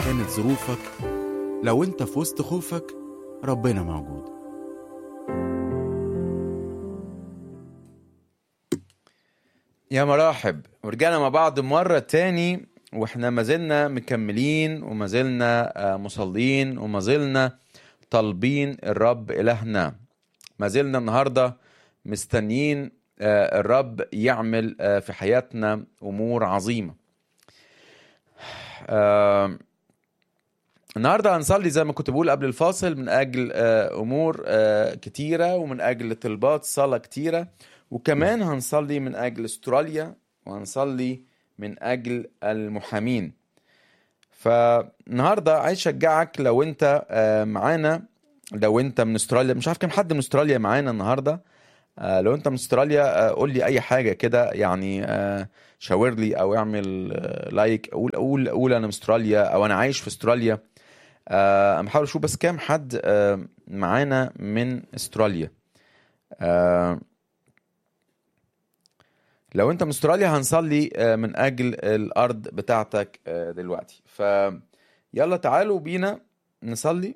كانت ظروفك لو انت في وسط خوفك ربنا موجود يا مراحب ورجعنا مع بعض مرة تاني واحنا ما زلنا مكملين وما زلنا آه، مصلين وما زلنا طالبين الرب إلهنا ما زلنا النهاردة مستنيين آه، الرب يعمل آه، في حياتنا أمور عظيمة آه، النهارده هنصلي زي ما كنت بقول قبل الفاصل من اجل آه، امور آه، كتيره ومن اجل طلبات صلاه كتيره وكمان هنصلي من اجل استراليا وهنصلي من اجل المحامين فالنهارده عايز اشجعك لو انت آه، معانا لو انت من استراليا مش عارف كم حد من استراليا معانا النهارده آه، لو انت من استراليا آه، قول لي اي حاجه كده يعني آه، شاور لي او اعمل آه، لايك قول قول قول انا من استراليا او انا عايش في استراليا آه، انا بحاول اشوف بس كام حد آه، معانا من استراليا آه، لو انت من استراليا هنصلي آه، من اجل الارض بتاعتك آه، دلوقتي ف يلا تعالوا بينا نصلي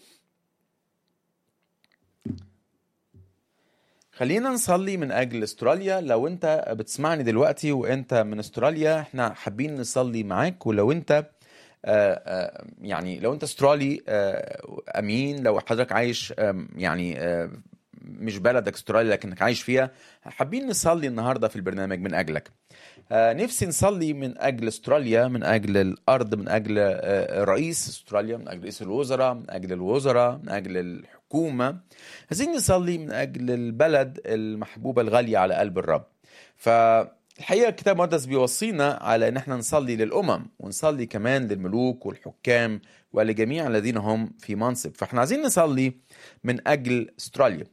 خلينا نصلي من اجل استراليا لو انت بتسمعني دلوقتي وانت من استراليا احنا حابين نصلي معاك ولو انت آه، آه، يعني لو انت استرالي آه، امين لو حضرتك عايش آم، يعني آه، مش بلدك استراليا لكنك عايش فيها حابين نصلي النهارده في البرنامج من اجلك آه، نفسي نصلي من اجل استراليا من اجل الارض من اجل آه، رئيس استراليا من اجل رئيس الوزراء من اجل الوزراء من اجل الحكومه عايزين نصلي من اجل البلد المحبوبه الغاليه على قلب الرب فالحقيقه الكتاب المقدس بيوصينا على ان احنا نصلي للامم ونصلي كمان للملوك والحكام ولجميع الذين هم في منصب فاحنا عايزين نصلي من اجل استراليا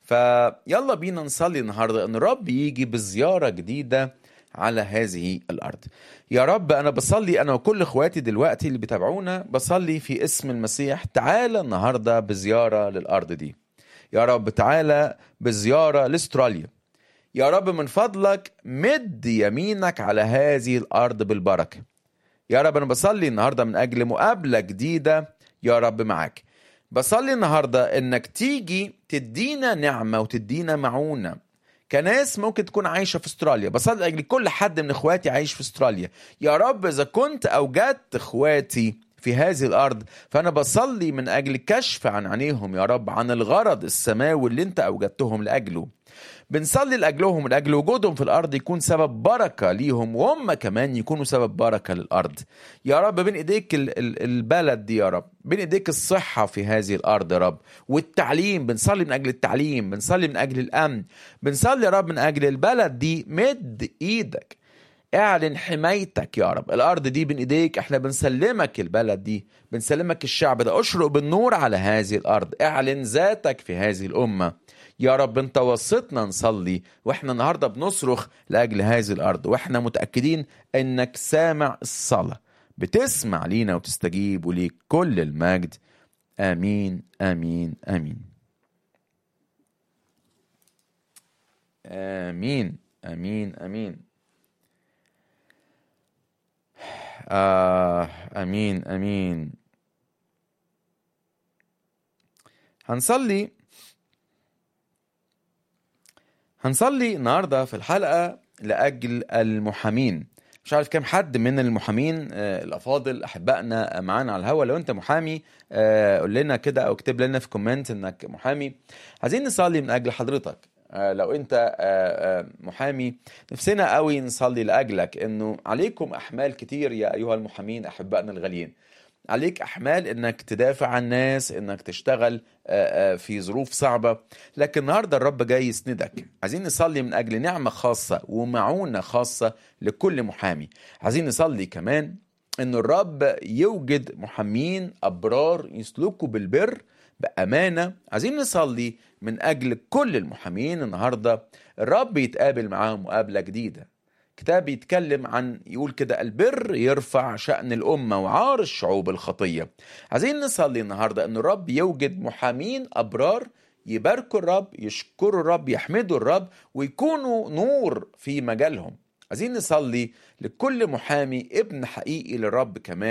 فيلا بينا نصلي النهارده ان الرب يجي بزياره جديده على هذه الارض يا رب انا بصلي انا وكل اخواتي دلوقتي اللي بيتابعونا بصلي في اسم المسيح تعالى النهارده بزياره للارض دي يا رب تعالى بزياره لاستراليا يا رب من فضلك مد يمينك على هذه الارض بالبركه يا رب انا بصلي النهارده من اجل مقابله جديده يا رب معاك بصلي النهارده انك تيجي تدينا نعمه وتدينا معونه كناس ممكن تكون عايشه في استراليا بصلي لاجل كل حد من اخواتي عايش في استراليا يا رب اذا كنت اوجدت اخواتي في هذه الارض فانا بصلي من اجل كشف عن عينيهم يا رب عن الغرض السماوي اللي انت اوجدتهم لاجله بنصلي لاجلهم ولاجل وجودهم في الارض يكون سبب بركه ليهم وهم كمان يكونوا سبب بركه للارض يا رب بين ايديك ال- ال- البلد دي يا رب بين ايديك الصحه في هذه الارض يا رب والتعليم بنصلي من اجل التعليم بنصلي من اجل الامن بنصلي يا رب من اجل البلد دي مد ايدك اعلن حمايتك يا رب الارض دي بين ايديك احنا بنسلمك البلد دي بنسلمك الشعب ده اشرق بالنور على هذه الارض اعلن ذاتك في هذه الامه يا رب انت وصيتنا نصلي واحنا النهارده بنصرخ لاجل هذه الارض واحنا متاكدين انك سامع الصلاه بتسمع لينا وتستجيب وليك كل المجد امين امين امين امين امين امين آه امين امين هنصلي هنصلي النهارده في الحلقه لاجل المحامين مش عارف كام حد من المحامين آه، الافاضل احبائنا معانا على الهوا لو انت محامي آه، قول لنا كده او اكتب لنا في كومنت انك محامي عايزين نصلي من اجل حضرتك آه، لو انت آه، آه، محامي نفسنا قوي نصلي لاجلك انه عليكم احمال كتير يا ايها المحامين احبائنا الغاليين عليك احمال انك تدافع عن الناس انك تشتغل آه، آه، في ظروف صعبه لكن النهارده الرب جاي يسندك عايزين نصلي من اجل نعمه خاصه ومعونه خاصه لكل محامي عايزين نصلي كمان ان الرب يوجد محامين ابرار يسلكوا بالبر بامانه عايزين نصلي من اجل كل المحامين النهارده الرب يتقابل معاهم مقابله جديده كتاب يتكلم عن يقول كده البر يرفع شأن الأمة وعار الشعوب الخطية عايزين نصلي النهاردة أن الرب يوجد محامين أبرار يباركوا الرب يشكروا الرب يحمدوا الرب ويكونوا نور في مجالهم عايزين نصلي لكل محامي ابن حقيقي للرب كمان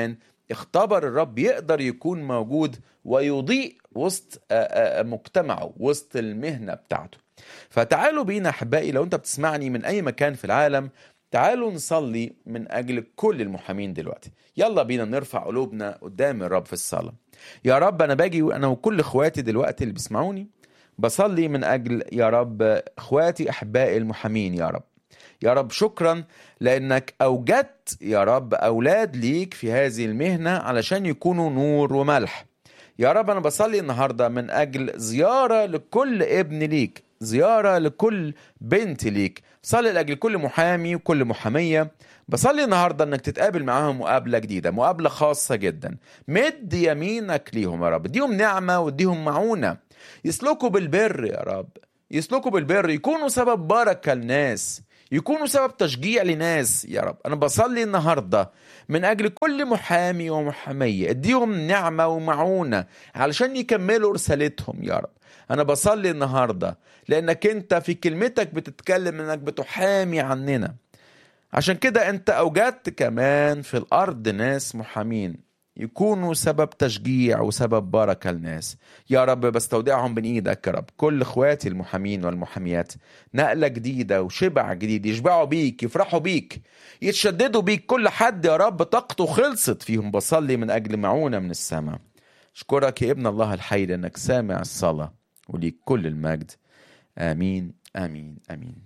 اختبر الرب يقدر يكون موجود ويضيء وسط آه، آه، مجتمعه وسط المهنة بتاعته فتعالوا بينا أحبائي لو أنت بتسمعني من أي مكان في العالم تعالوا نصلي من أجل كل المحامين دلوقتي يلا بينا نرفع قلوبنا قدام الرب في الصلاة يا رب أنا باجي أنا وكل إخواتي دلوقتي اللي بيسمعوني بصلي من أجل يا رب إخواتي أحبائي المحامين يا رب يا رب شكرا لأنك أوجدت يا رب أولاد ليك في هذه المهنة علشان يكونوا نور وملح يا رب أنا بصلي النهاردة من أجل زيارة لكل ابن ليك زيارة لكل بنت ليك بصلي لأجل كل محامي وكل محامية بصلي النهاردة أنك تتقابل معاهم مقابلة جديدة مقابلة خاصة جدا مد يمينك ليهم يا رب اديهم نعمة واديهم معونة يسلكوا بالبر يا رب يسلكوا بالبر يكونوا سبب بركة لناس يكونوا سبب تشجيع لناس يا رب أنا بصلي النهاردة من أجل كل محامي ومحامية اديهم نعمة ومعونة علشان يكملوا رسالتهم يا رب أنا بصلي النهاردة لأنك أنت في كلمتك بتتكلم أنك بتحامي عننا عشان كده أنت أوجدت كمان في الأرض ناس محامين يكونوا سبب تشجيع وسبب بركة للناس يا رب بستودعهم بين ايدك يا رب كل اخواتي المحامين والمحاميات نقلة جديدة وشبع جديد يشبعوا بيك يفرحوا بيك يتشددوا بيك كل حد يا رب طاقته خلصت فيهم بصلي من أجل معونة من السماء اشكرك يا ابن الله الحي لأنك سامع الصلاة وليك كل المجد آمين آمين آمين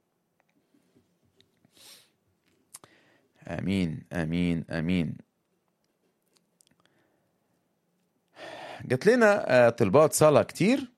آمين آمين آمين جات لنا آه، طلبات صلاة كتير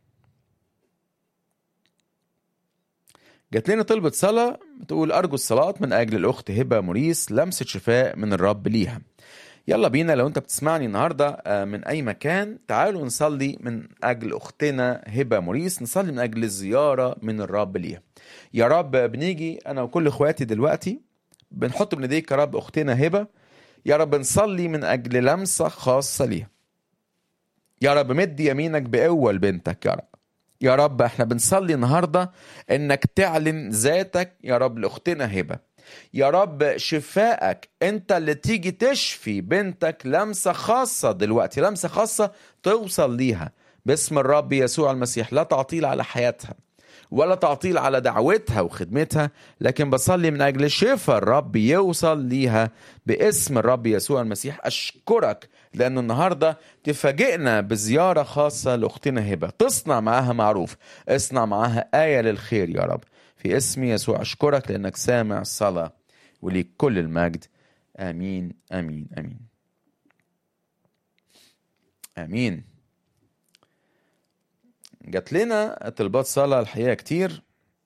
جات لنا طلبة صلاة بتقول أرجو الصلاة من أجل الأخت هبة موريس لمسة شفاء من الرب ليها يلا بينا لو أنت بتسمعني النهاردة آه، من أي مكان تعالوا نصلي من أجل أختنا هبة موريس نصلي من أجل الزيارة من الرب ليها يا رب بنيجي أنا وكل إخواتي دلوقتي بنحط من إيديك يا رب أختنا هبة يا رب نصلي من أجل لمسة خاصة ليها يا رب مد يمينك بقوة لبنتك يا رب يا رب احنا بنصلي النهاردة انك تعلن ذاتك يا رب لاختنا هبة يا رب شفائك انت اللي تيجي تشفي بنتك لمسة خاصة دلوقتي لمسة خاصة توصل ليها باسم الرب يسوع المسيح لا تعطيل على حياتها ولا تعطيل على دعوتها وخدمتها لكن بصلي من أجل شفاء الرب يوصل ليها باسم الرب يسوع المسيح أشكرك لأن النهاردة تفاجئنا بزيارة خاصة لأختنا هبة تصنع معاها معروف اصنع معاها آية للخير يا رب في اسم يسوع أشكرك لأنك سامع الصلاة وليك كل المجد آمين آمين آمين آمين جات لنا طلبات صلاة الحقيقة كتير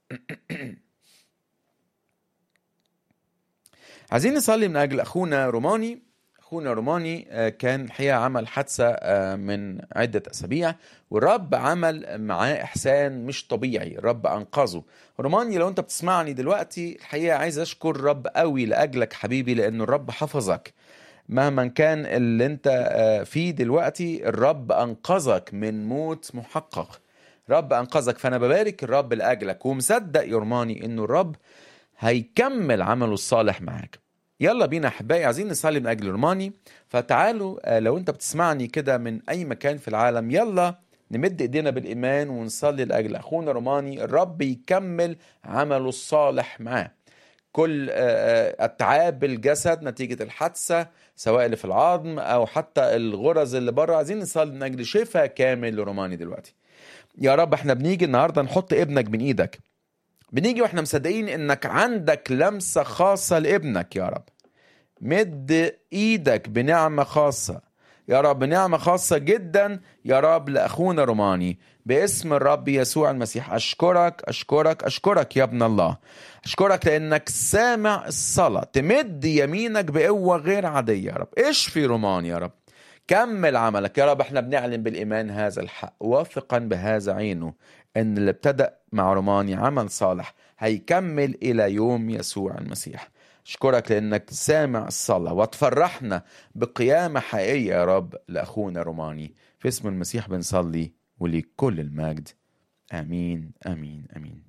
عايزين نصلي من أجل أخونا روماني أخونا روماني آه، كان الحقيقة عمل حادثة آه، من عدة أسابيع والرب عمل معاه إحسان مش طبيعي الرب أنقذه روماني لو أنت بتسمعني دلوقتي الحقيقة عايز أشكر الرب قوي لأجلك حبيبي لأنه الرب حفظك مهما كان اللي انت آه، فيه دلوقتي الرب انقذك من موت محقق رب انقذك فانا ببارك الرب لاجلك ومصدق يرماني انه الرب هيكمل عمله الصالح معاك يلا بينا احبائي عايزين نصلي من اجل روماني فتعالوا آه، لو انت بتسمعني كده من اي مكان في العالم يلا نمد ايدينا بالايمان ونصلي لاجل اخونا روماني الرب يكمل عمله الصالح معاه كل آه، آه، اتعاب الجسد نتيجه الحادثه سواء اللي في العظم او حتى الغرز اللي بره عايزين نصلي من اجل شفاء كامل لروماني دلوقتي يا رب احنا بنيجي النهارده نحط ابنك بين ايدك بنيجي واحنا مصدقين انك عندك لمسه خاصه لابنك يا رب مد ايدك بنعمه خاصه يا رب نعمه خاصه جدا يا رب لاخونا روماني باسم الرب يسوع المسيح اشكرك اشكرك اشكرك يا ابن الله اشكرك لانك سامع الصلاه تمد يمينك بقوه غير عاديه يا رب اشفي روماني يا رب كمل عملك يا رب احنا بنعلن بالايمان هذا الحق واثقا بهذا عينه ان اللي ابتدأ مع روماني عمل صالح هيكمل الى يوم يسوع المسيح اشكرك لانك سامع الصلاة وتفرحنا بقيامة حقيقية يا رب لاخونا روماني في اسم المسيح بنصلي وليك كل المجد امين امين امين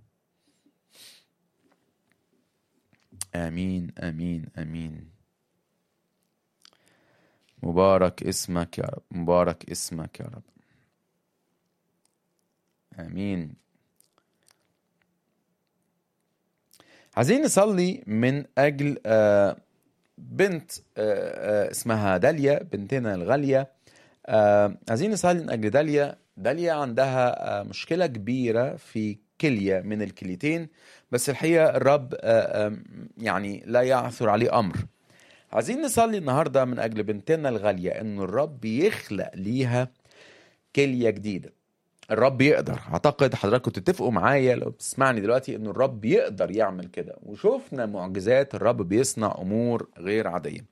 امين امين امين مبارك اسمك يا رب مبارك اسمك يا رب امين عايزين نصلي من اجل آه، بنت آه، آه، اسمها داليا بنتنا الغاليه آه، عايزين نصلي من اجل داليا داليا عندها آه، مشكله كبيره في كليه من الكليتين بس الحقيقه الرب آه، آه، يعني لا يعثر عليه امر عايزين نصلي النهارده من اجل بنتنا الغاليه ان الرب يخلق ليها كليه جديده الرب يقدر اعتقد حضراتكم تتفقوا معايا لو بتسمعني دلوقتي ان الرب يقدر يعمل كده وشوفنا معجزات الرب بيصنع امور غير عاديه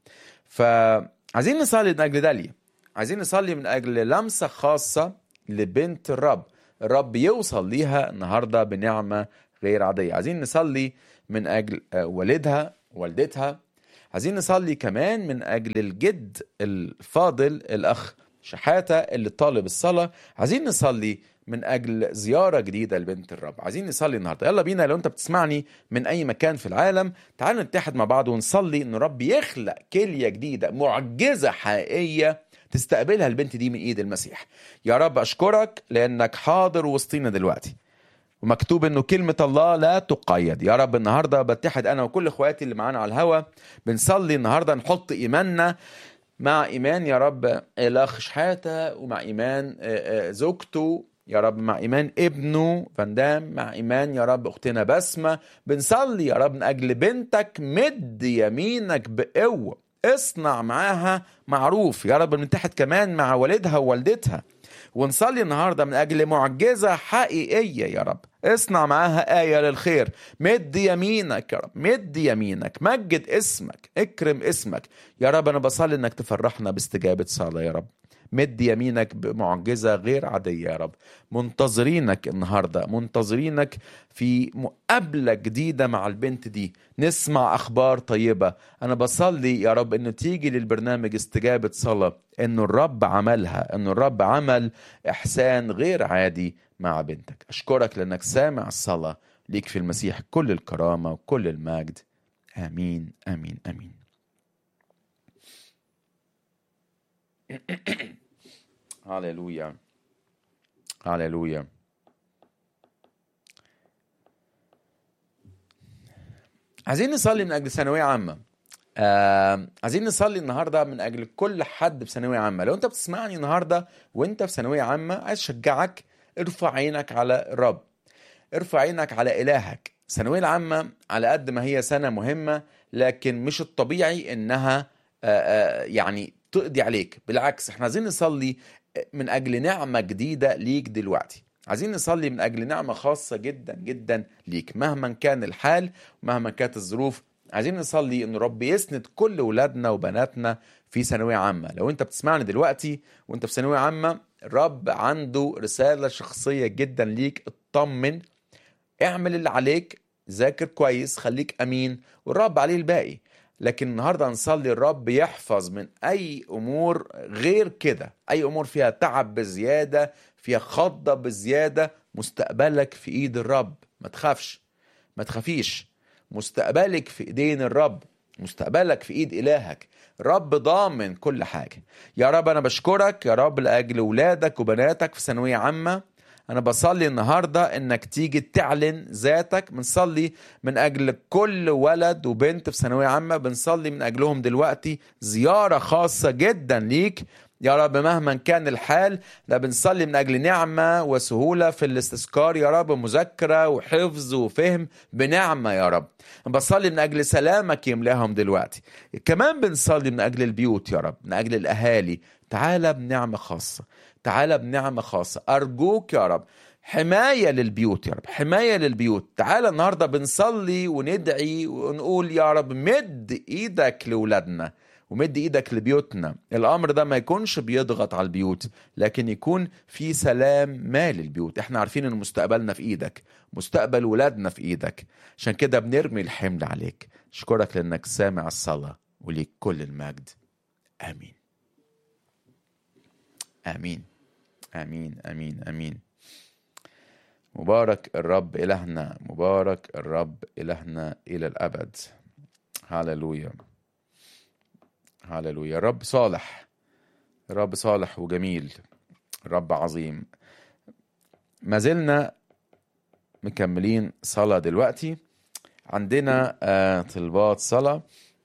فعايزين نصلي من اجل داليا عايزين نصلي من اجل لمسه خاصه لبنت الرب الرب يوصل ليها النهارده بنعمه غير عاديه عايزين نصلي من اجل آه، والدها والدتها عايزين نصلي كمان من اجل الجد الفاضل الاخ شحاته اللي طالب الصلاه عايزين نصلي من اجل زياره جديده لبنت الرب عايزين نصلي النهارده يلا بينا لو انت بتسمعني من اي مكان في العالم تعال نتحد مع بعض ونصلي ان الرب يخلق كليه جديده معجزه حقيقيه تستقبلها البنت دي من ايد المسيح يا رب اشكرك لانك حاضر وسطينا دلوقتي ومكتوب انه كلمة الله لا تقيد يا رب النهاردة بتحد انا وكل اخواتي اللي معانا على الهوا بنصلي النهاردة نحط ايماننا مع ايمان يا رب الاخ شحاتة ومع ايمان آه، آه، زوجته يا رب مع ايمان ابنه فندام مع ايمان يا رب اختنا بسمة بنصلي يا رب من اجل بنتك مد يمينك بقوة اصنع معاها معروف يا رب بنتحد كمان مع والدها ووالدتها ونصلي النهارده من اجل معجزه حقيقيه يا رب اصنع معاها آية للخير مد يمينك يا رب مد يمينك مجد اسمك اكرم اسمك يا رب أنا بصلي إنك تفرحنا باستجابة صلاة يا رب مد يمينك بمعجزة غير عادية يا رب منتظرينك النهاردة منتظرينك في مقابلة جديدة مع البنت دي نسمع أخبار طيبة أنا بصلي يا رب إنه تيجي للبرنامج استجابة صلاة إنه الرب عملها إنه الرب عمل إحسان غير عادي مع بنتك أشكرك لأنك سامع الصلاة ليك في المسيح كل الكرامة وكل المجد آمين آمين آمين هللويا هللويا عايزين نصلي من اجل ثانويه عامه آه عايزين نصلي النهارده من اجل كل حد في ثانويه عامه لو انت بتسمعني النهارده وانت في ثانويه عامه عايز اشجعك ارفع عينك على الرب ارفع عينك على الهك الثانويه العامه على قد ما هي سنه مهمه لكن مش الطبيعي انها آه آه يعني تقضي عليك بالعكس احنا عايزين نصلي من اجل نعمه جديده ليك دلوقتي عايزين نصلي من اجل نعمه خاصه جدا جدا ليك مهما كان الحال ومهما كانت الظروف عايزين نصلي ان رب يسند كل ولادنا وبناتنا في ثانويه عامه لو انت بتسمعني دلوقتي وانت في ثانويه عامه الرب عنده رساله شخصيه جدا ليك اطمن اعمل اللي عليك ذاكر كويس خليك امين والرب عليه الباقي لكن النهارده نصلي الرب يحفظ من اي امور غير كده اي امور فيها تعب بزياده فيها خضه بزياده مستقبلك في ايد الرب ما تخافش ما تخافيش مستقبلك في ايدين الرب مستقبلك في ايد الهك رب ضامن كل حاجه يا رب انا بشكرك يا رب لاجل ولادك وبناتك في ثانويه عامه انا بصلي النهارده انك تيجي تعلن ذاتك بنصلي من اجل كل ولد وبنت في ثانويه عامه بنصلي من اجلهم دلوقتي زياره خاصه جدا ليك يا رب مهما كان الحال لا بنصلي من اجل نعمه وسهوله في الاستذكار يا رب مذاكره وحفظ وفهم بنعمه يا رب بصلي من اجل سلامك يملاهم دلوقتي كمان بنصلي من اجل البيوت يا رب من اجل الاهالي تعالى بنعمه خاصه تعالى بنعمة خاصة أرجوك يا رب حماية للبيوت يا رب حماية للبيوت تعالى النهاردة بنصلي وندعي ونقول يا رب مد إيدك لولادنا ومد إيدك لبيوتنا الأمر ده ما يكونش بيضغط على البيوت لكن يكون في سلام ما للبيوت احنا عارفين ان مستقبلنا في إيدك مستقبل ولادنا في إيدك عشان كده بنرمي الحمل عليك اشكرك لأنك سامع الصلاة وليك كل المجد آمين آمين آمين آمين آمين مبارك الرب إلهنا مبارك الرب إلهنا إلى الأبد هللويا هللويا الرب صالح الرب صالح وجميل الرب عظيم ما زلنا مكملين صلاة دلوقتي عندنا آه، طلبات صلاة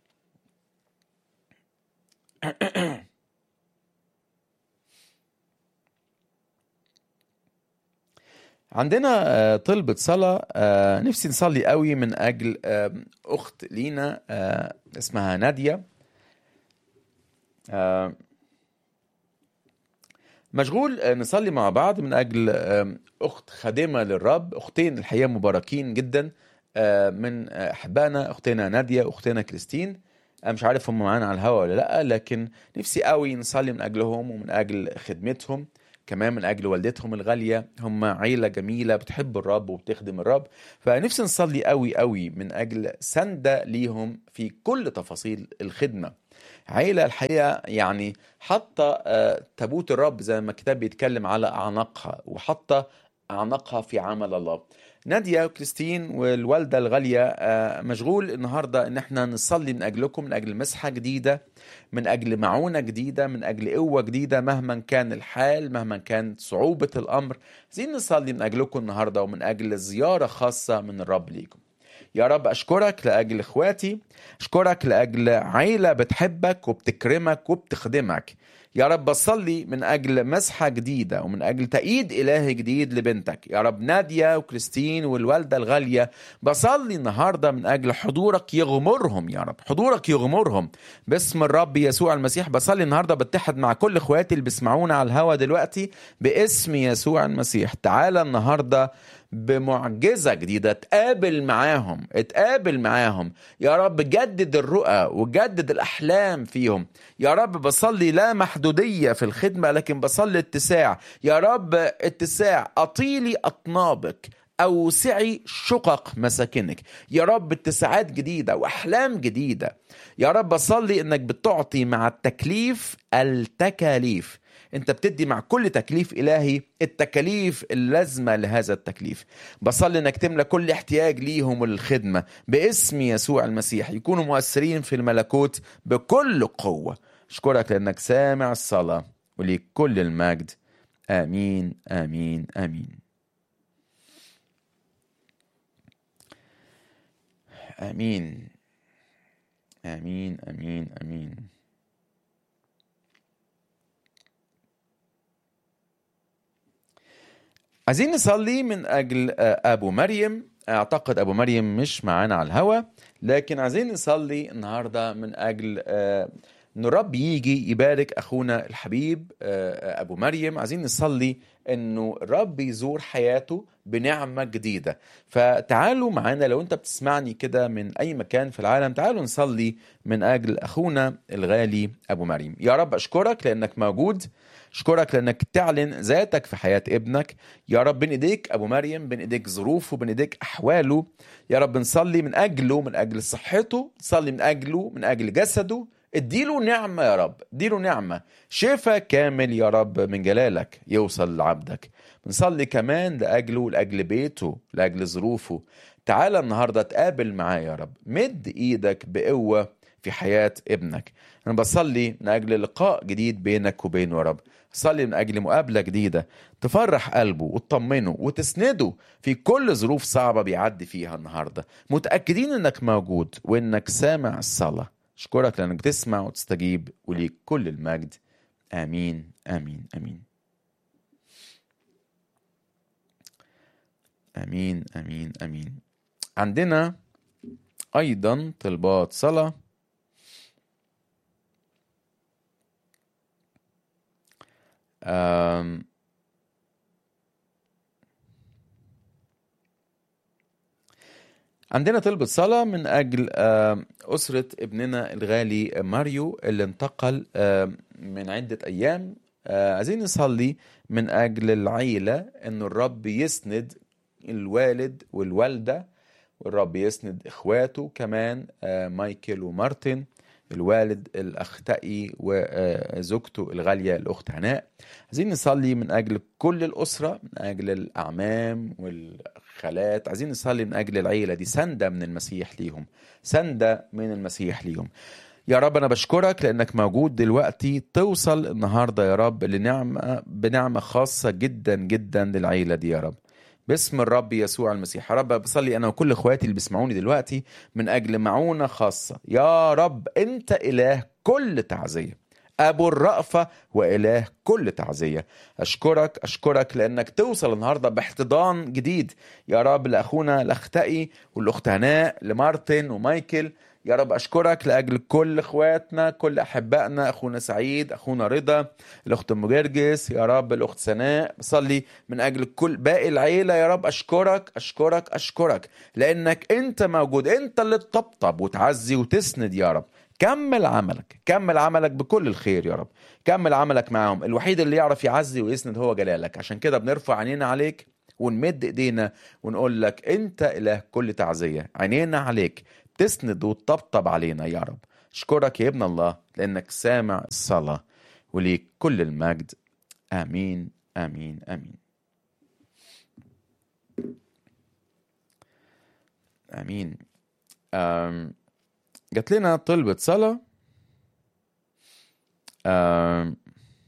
عندنا آه، طلبة صلاة آه، نفسي نصلي قوي من أجل آه، أخت لينا آه، اسمها نادية آه، مشغول آه، نصلي مع بعض من أجل آه، أخت خادمة للرب أختين الحقيقة مباركين جدا آه، من آه، أحبائنا أختنا نادية أختنا كريستين أنا مش عارف هم معانا على الهوا ولا لأ لكن نفسي قوي نصلي من أجلهم ومن أجل خدمتهم كمان من أجل والدتهم الغالية هم عيلة جميلة بتحب الرب وبتخدم الرب فنفسي نصلي قوي قوي من أجل سندة ليهم في كل تفاصيل الخدمة عيلة الحقيقة يعني حاطة آه، تابوت الرب زي ما الكتاب بيتكلم على أعناقها وحاطة أعناقها في عمل الله نادية وكريستين والوالدة الغالية آه، مشغول النهاردة إن احنا نصلي من أجلكم من أجل مسحة جديدة من أجل معونة جديدة من أجل قوة جديدة مهما كان الحال مهما كانت صعوبة الأمر عايزين نصلي من أجلكم النهاردة ومن أجل زيارة خاصة من الرب ليكم يا رب أشكرك لأجل إخواتي أشكرك لأجل عيلة بتحبك وبتكرمك وبتخدمك يا رب بصلي من أجل مسحة جديدة ومن أجل تأييد إلهي جديد لبنتك يا رب نادية وكريستين والوالدة الغالية بصلي النهاردة من أجل حضورك يغمرهم يا رب حضورك يغمرهم باسم الرب يسوع المسيح بصلي النهاردة بتحد مع كل إخواتي اللي بيسمعونا على الهوا دلوقتي باسم يسوع المسيح تعالى النهاردة بمعجزة جديدة اتقابل معاهم اتقابل معاهم يا رب جدد الرؤى وجدد الأحلام فيهم يا رب بصلي لا محدودية في الخدمة لكن بصلي اتساع يا رب اتساع أطيلي أطنابك أوسعي شقق مساكنك يا رب اتساعات جديدة وأحلام جديدة يا رب بصلي إنك بتعطي مع التكليف التكاليف انت بتدي مع كل تكليف الهي التكاليف اللازمه لهذا التكليف بصلي انك تملى كل احتياج ليهم للخدمه باسم يسوع المسيح يكونوا مؤثرين في الملكوت بكل قوه اشكرك لانك سامع الصلاه وليك كل المجد امين امين امين امين امين امين امين عايزين نصلي من اجل آه، ابو مريم اعتقد ابو مريم مش معانا على الهوا لكن عايزين نصلي النهارده من اجل آه، ان الرب يجي يبارك اخونا الحبيب آه، ابو مريم عايزين نصلي انه الرب يزور حياته بنعمه جديده فتعالوا معانا لو انت بتسمعني كده من اي مكان في العالم تعالوا نصلي من اجل اخونا الغالي ابو مريم يا رب اشكرك لانك موجود اشكرك لانك تعلن ذاتك في حياه ابنك يا رب بين ايديك ابو مريم بين ايديك ظروفه بين ايديك احواله يا رب نصلي من اجله من اجل صحته نصلي من اجله من اجل جسده اديله نعمة يا رب اديله نعمة شفاء كامل يا رب من جلالك يوصل لعبدك بنصلي كمان لأجله ولأجل بيته لأجل ظروفه تعالى النهاردة تقابل معاه يا رب مد ايدك بقوة في حياة ابنك أنا بصلي من أجل لقاء جديد بينك وبينه يا رب صلي من أجل مقابلة جديدة تفرح قلبه وتطمنه وتسنده في كل ظروف صعبة بيعدي فيها النهاردة متأكدين أنك موجود وأنك سامع الصلاة أشكرك لأنك بتسمع وتستجيب وليك كل المجد آمين آمين آمين آمين آمين آمين عندنا أيضا طلبات صلاة آم، عندنا طلبة صلاة من أجل آم، أسرة ابننا الغالي ماريو اللي انتقل آم، من عدة أيام آه، عايزين نصلي من أجل العيلة إن الرب يسند الوالد والوالدة والرب يسند إخواته كمان آه، مايكل ومارتن الوالد الأختئي وزوجته الغالية الأخت هناء عايزين نصلي من أجل كل الأسرة من أجل الأعمام والخالات عايزين نصلي من أجل العيلة دي سندة من المسيح ليهم سندة من المسيح ليهم يا رب أنا بشكرك لأنك موجود دلوقتي توصل النهاردة يا رب لنعمة بنعمة خاصة جدا جدا للعيلة دي يا رب باسم الرب يسوع المسيح يا رب بصلي أنا وكل إخواتي اللي بيسمعوني دلوقتي من أجل معونة خاصة يا رب أنت إله كل تعزية أبو الرأفة وإله كل تعزية أشكرك أشكرك لأنك توصل النهاردة باحتضان جديد يا رب لأخونا الأختئي والأخت هناء لمارتن ومايكل يا رب أشكرك لأجل كل إخواتنا كل أحبائنا أخونا سعيد أخونا رضا الأخت أم جرجس يا رب الأخت سناء بصلي من أجل كل باقي العيلة يا رب أشكرك أشكرك أشكرك لأنك أنت موجود أنت اللي تطبطب وتعزي وتسند يا رب كمل عملك كمل عملك بكل الخير يا رب كمل عملك معاهم الوحيد اللي يعرف يعزي ويسند هو جلالك عشان كده بنرفع عينينا عليك ونمد ايدينا ونقول لك انت اله كل تعزيه عينينا عليك تسند وتطبطب علينا يا رب اشكرك يا ابن الله لانك سامع الصلاه وليك كل المجد امين امين امين امين أم جات لنا طلبة صلاة أم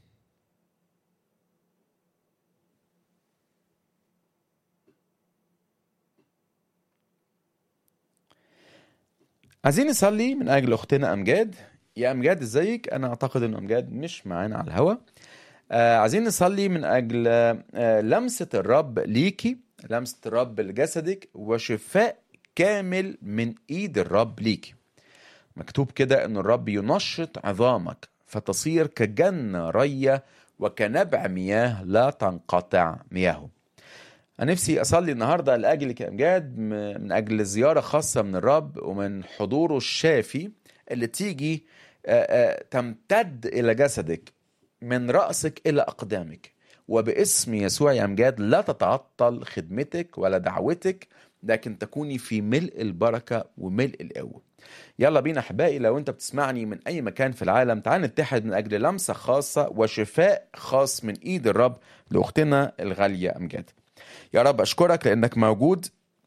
عايزين نصلي من اجل اختنا امجاد يا امجاد ازيك انا اعتقد ان امجاد مش معانا على الهوا آه عايزين نصلي من اجل آه لمسه الرب ليكي لمسه الرب لجسدك وشفاء كامل من ايد الرب ليكي مكتوب كده ان الرب ينشط عظامك فتصير كجنة رية وكنبع مياه لا تنقطع مياهه أنا نفسي أصلي النهاردة لأجلك يا أمجاد م- من أجل زيارة خاصة من الرب ومن حضوره الشافي اللي تيجي آه، آه، تمتد إلى جسدك من رأسك إلى أقدامك وباسم يسوع يا أمجاد لا تتعطل خدمتك ولا دعوتك لكن تكوني في ملء البركة وملء القوة يلا بينا احبائي لو انت بتسمعني من اي مكان في العالم تعال نتحد من اجل لمسه خاصه وشفاء خاص من ايد الرب لاختنا الغاليه امجاد يا رب اشكرك لانك موجود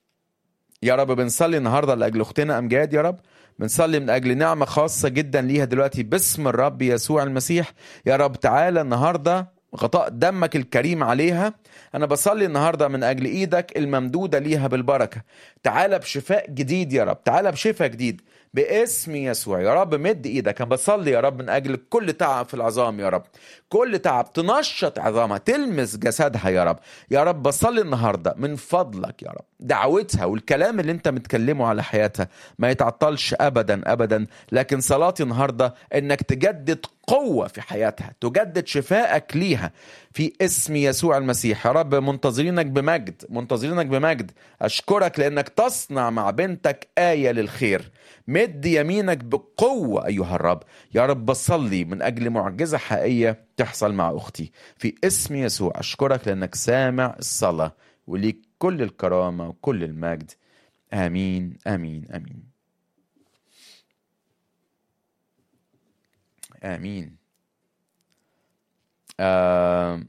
يا رب بنصلي النهارده لاجل اختنا امجاد يا رب بنصلي من اجل نعمه خاصه جدا ليها دلوقتي باسم الرب يسوع المسيح يا رب تعالى النهارده غطاء دمك الكريم عليها انا بصلي النهارده من اجل ايدك الممدوده ليها بالبركه تعالى بشفاء جديد يا رب تعالى بشفاء جديد باسم يسوع يا رب مد ايدك انا بصلي يا رب من اجل كل تعب في العظام يا رب كل تعب تنشط عظامها تلمس جسدها يا رب يا رب بصلي النهارده من فضلك يا رب دعوتها والكلام اللي انت متكلمه على حياتها ما يتعطلش ابدا ابدا لكن صلاتي النهارده انك تجدد قوة في حياتها تجدد شفائك ليها في اسم يسوع المسيح يا رب منتظرينك بمجد منتظرينك بمجد أشكرك لأنك تصنع مع بنتك آية للخير مد يمينك بقوة أيها الرب يا رب بصلي من أجل معجزة حقيقية تحصل مع أختي في اسم يسوع أشكرك لأنك سامع الصلاة وليك كل الكرامة وكل المجد آمين آمين آمين آمين آم.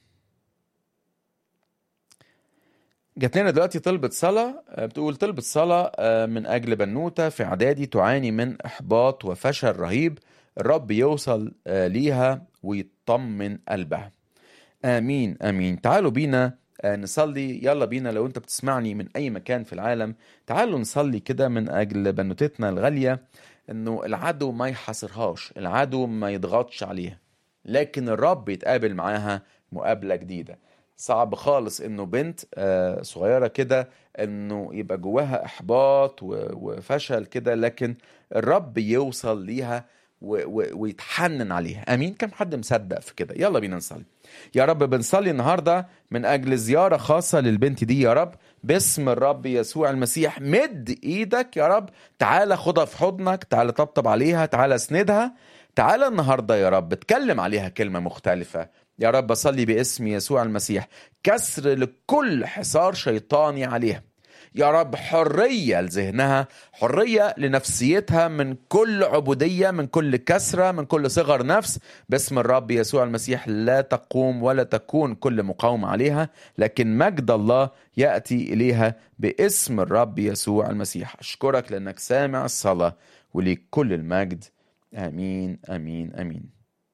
جات لنا دلوقتي طلبة صلاة آه، بتقول طلبة صلاة آه، من أجل بنوتة في إعدادي تعاني من إحباط وفشل رهيب الرب يوصل آه، ليها ويطمن قلبها آمين آمين تعالوا بينا آه، نصلي يلا بينا لو أنت بتسمعني من أي مكان في العالم تعالوا نصلي كده من أجل بنوتتنا الغالية إنه العدو ما يحاصرهاش العدو ما يضغطش عليها لكن الرب يتقابل معاها مقابلة جديدة صعب خالص انه بنت آه، صغيرة كده انه يبقى جواها احباط و- وفشل كده لكن الرب يوصل ليها و- و- ويتحنن عليها امين كم حد مصدق في كده يلا بينا نصلي يا رب بنصلي النهارده من اجل زياره خاصه للبنت دي يا رب باسم الرب يسوع المسيح مد ايدك يا رب تعالى خدها في حضنك تعالى طبطب عليها تعالى اسندها تعالى النهارده يا رب اتكلم عليها كلمه مختلفه يا رب اصلي باسم يسوع المسيح كسر لكل حصار شيطاني عليها يا رب حرية لذهنها حرية لنفسيتها من كل عبودية من كل كسرة من كل صغر نفس باسم الرب يسوع المسيح لا تقوم ولا تكون كل مقاومة عليها لكن مجد الله يأتي إليها باسم الرب يسوع المسيح أشكرك لأنك سامع الصلاة وليك كل المجد امين امين امين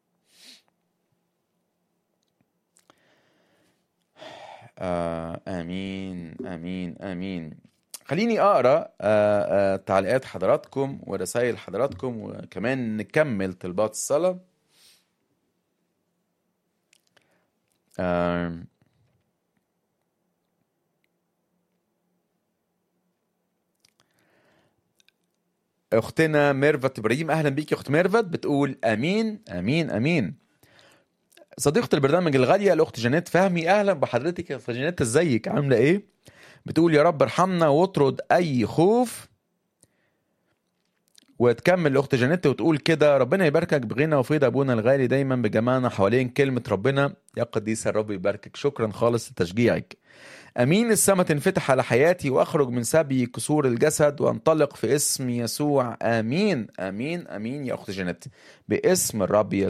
آه امين امين امين خليني اقرا آه آه تعليقات حضراتكم ورسائل حضراتكم وكمان نكمل طلبات الصلاه آه اختنا ميرفت ابراهيم اهلا بيك يا اخت ميرفت بتقول امين امين امين صديقة البرنامج الغالية الأخت جانيت فهمي أهلا بحضرتك يا أخت جانيت إزيك عاملة إيه؟ بتقول يا رب ارحمنا واطرد أي خوف وتكمل الأخت جانيت وتقول كده ربنا يباركك بغنى وفيض أبونا الغالي دايما بجمعنا حوالين كلمة ربنا يا قديس الرب يباركك شكرا خالص لتشجيعك أمين السماء تنفتح على حياتي وأخرج من سبي كسور الجسد وأنطلق في اسم يسوع آمين آمين آمين يا أخت جانيت باسم الرب يسوع